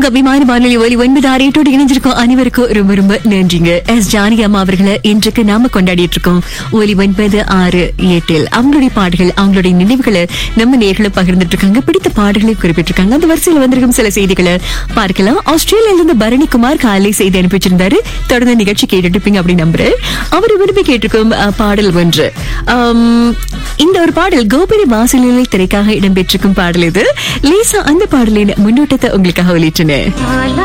அபிமான வானொலி ஒலி ஒன்பது ஆறு எட்டோடு இணைஞ்சிருக்கோம் அனைவருக்கும் ரொம்ப ரொம்ப நன்றிங்க எஸ் ஜானகி அம்மா அவர்களை இன்றைக்கு நாம கொண்டாடிட்டு இருக்கோம் ஒலி ஒன்பது ஆறு எட்டில் அவங்களுடைய பாடல்கள் அவங்களுடைய நினைவுகளை நம்ம நேர்களை பகிர்ந்துட்டு இருக்காங்க பிடித்த பாடல்களை குறிப்பிட்டிருக்காங்க அந்த வரிசையில் வந்திருக்கும் சில செய்திகளை பார்க்கலாம் ஆஸ்திரேலியால இருந்து பரணிக்குமார் காலை செய்தி அனுப்பிச்சிருந்தாரு தொடர்ந்து நிகழ்ச்சி கேட்டுட்டு இருப்பீங்க அப்படின்னு நம்புறேன் அவர் விரும்பி கேட்டிருக்கும் அஹ், பாடல் ஒன்று ஆம், இந்த ஒரு பாடல் கோபுரி வாசலில் திரைக்காக இடம்பெற்றிருக்கும் பாடல் இது லேசா அந்த பாடலின் முன்னோட்டத்தை உங்களுக்காக வெளியிட்டேன் ஆலா